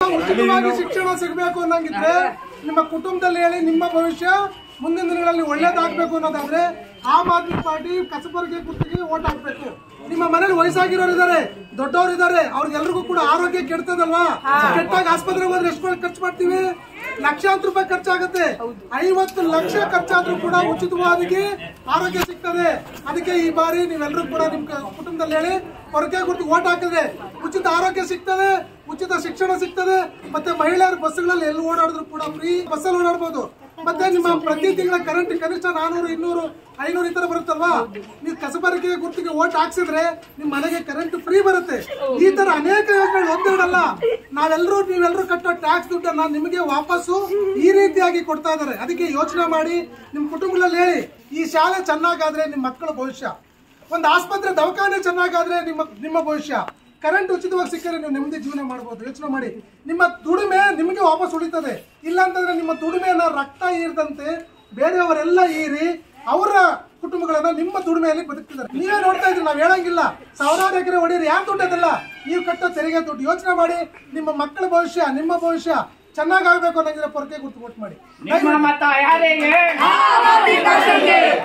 ಉಚಿತವಾಗಿ ಶಿಕ್ಷಣ ಸಿಗಬೇಕು ಅನ್ನಂಗಿದ್ರೆ ನಿಮ್ಮ ಕುಟುಂಬದಲ್ಲಿ ಹೇಳಿ ನಿಮ್ಮ ಭವಿಷ್ಯ ಮುಂದಿನ ದಿನಗಳಲ್ಲಿ ಒಳ್ಳೇದಾಗಬೇಕು ಅನ್ನೋದಾದ್ರೆ ಆಮ್ ಆದ್ಮಿ ಪಾರ್ಟಿ ಕಸಬರಿಗೆ ಗುರ್ತಿಗೆ ಓಟ್ ಹಾಕ್ಬೇಕು ನಿಮ್ಮ ಮನೇಲಿ ವಯಸ್ಸಾಗಿರೋರು ಇದಾರೆ ದೊಡ್ಡವರು ಇದಾರೆ ಅವ್ರಿಗೆಲ್ರಿಗೂ ಕೂಡ ಆರೋಗ್ಯ ಕೆಡ್ತದಲ್ವಾ ಕೆಟ್ಟಾಗ ಆಸ್ಪತ್ರೆಗೆ ಹೋದ್ರೆ ಎಷ್ಟು ಖರ್ಚು ಮಾಡ್ತೀವಿ ಲಕ್ಷಾಂತರ ರೂಪಾಯಿ ಖರ್ಚಾಗುತ್ತೆ ಐವತ್ತು ಲಕ್ಷ ಖರ್ಚಾದ್ರೂ ಕೂಡ ಉಚಿತವಾಗಿ ಆರೋಗ್ಯ ಸಿಗ್ತದೆ ಅದಕ್ಕೆ ಈ ಬಾರಿ ನೀವೆಲ್ಲರೂ ಕೂಡ ನಿಮ್ ಕ- ಕುಟುಂಬದಲ್ಲಿ ಹೇಳಿ ಹೊರಗೆ ಗುರ್ತು ಓಟ್ ಹಾಕಿದ್ರೆ ಉಚಿತ ಆರೋಗ್ಯ ಸಿಗ್ತದೆ ಉಚಿತ ಶಿಕ್ಷಣ ಸಿಗ್ತದೆ ಮತ್ತೆ ಮಹಿಳೆಯರು ಬಸ್ಗಳಲ್ಲಿ ಎಲ್ಲಿ ಓಡಾಡಿದ್ರು ಕೂಡ ಫ್ರೀ ಬಸ್ಸಲ್ಲಿ ಓಡಾಡ್ಬೋದು ಮತ್ತೆ ನಿಮ್ಮ ಪ್ರತಿ ತಿಂಗಳ ಕರೆಂಟ್ ಕನಿಷ್ಠ ನಾನೂರು ಇನ್ನೂರು ಐನೂರು ಈ ತರ ಬರುತ್ತಲ್ವಾ ನೀವು ಕಸಬರಕೆ ಗುರ್ತಿಗೆ ಓಟ್ ಹಾಕ್ಸಿದ್ರೆ ನಿಮ್ ಮನೆಗೆ ಕರೆಂಟ್ ಫ್ರೀ ಬರುತ್ತೆ ಈ ತರ ಅನೇಕ ಯೋಜನೆಗಳು ಒಂದೆರಡಲ್ಲ ನಾವೆಲ್ಲರೂ ನೀವೆಲ್ಲರೂ ಕಟ್ಟೋ ಟ್ಯಾಕ್ಸ್ ದುಡ್ಡನ್ನ ನಿಮಗೆ ವಾಪಸ್ಸು ಈ ರೀತಿಯಾಗಿ ಕೊಡ್ತಾ ಇದಾರೆ ಅದಕ್ಕೆ ಯೋಚನೆ ಮಾಡಿ ನಿಮ್ ಕುಟುಂಬದಲ್ಲಿ ಹೇಳಿ ಈ ಶಾಲೆ ಚೆನ್ನಾಗಾದ್ರೆ ನಿಮ್ ಮಕ್ಕಳ ಭವಿಷ್ಯ ಒಂದು ಆಸ್ಪತ್ರೆ ದವಾಖಾನೆ ಚೆನ್ನಾಗಾದ್ರೆ ನಿಮ್ಮ ನಿಮ್ಮ ಭವಿಷ್ಯ ಕರೆಂಟ್ ಉಚಿತವಾಗಿ ಸಿಕ್ಕರೆ ನೀವು ನೆಮ್ಮದಿ ಜೀವನ ಮಾಡ್ಬೋದು ಯೋಚನೆ ಮಾಡಿ ನಿಮ್ಮ ದುಡಿಮೆ ನಿಮಗೆ ವಾಪಸ್ ಉಳಿತದೆ ಇಲ್ಲ ಅಂತಂದ್ರೆ ನಿಮ್ಮ ದುಡಿಮೆಯನ್ನ ರಕ್ತ ಈರ್ದಂತೆ ಬೇರೆಯವರೆಲ್ಲ ಈರಿ ಅವರ ಕುಟುಂಬಗಳನ್ನ ನಿಮ್ಮ ದುಡಿಮೆಯಲ್ಲಿ ಬದುಕ್ತಿದ್ದಾರೆ ನೀವೇ ನೋಡ್ತಾ ಇದ್ರಿ ನಾವ್ ಹೇಳಂಗಿಲ್ಲ ಸಾವಿರಾರು ಎಕರೆ ಹೊಡೀರಿ ಯಾರು ದುಡ್ಡದಲ್ಲ ನೀವು ಕಟ್ಟೋ ತೆರಿಗೆ ದುಡ್ಡು ಯೋಚನೆ ಮಾಡಿ ನಿಮ್ಮ ಮಕ್ಕಳ ಭವಿಷ್ಯ ನಿಮ್ಮ ಭವಿಷ್ಯ ಚೆನ್ನಾಗಾಗಬೇಕು ಅನ್ನಂಗಿದ್ರೆ ಪೊರಕೆ ಗುರ್ತು ಕೊಟ್ಟು ಮಾಡಿ ನಿಮ್ಮ ಮತ ಯಾರಿಗೆ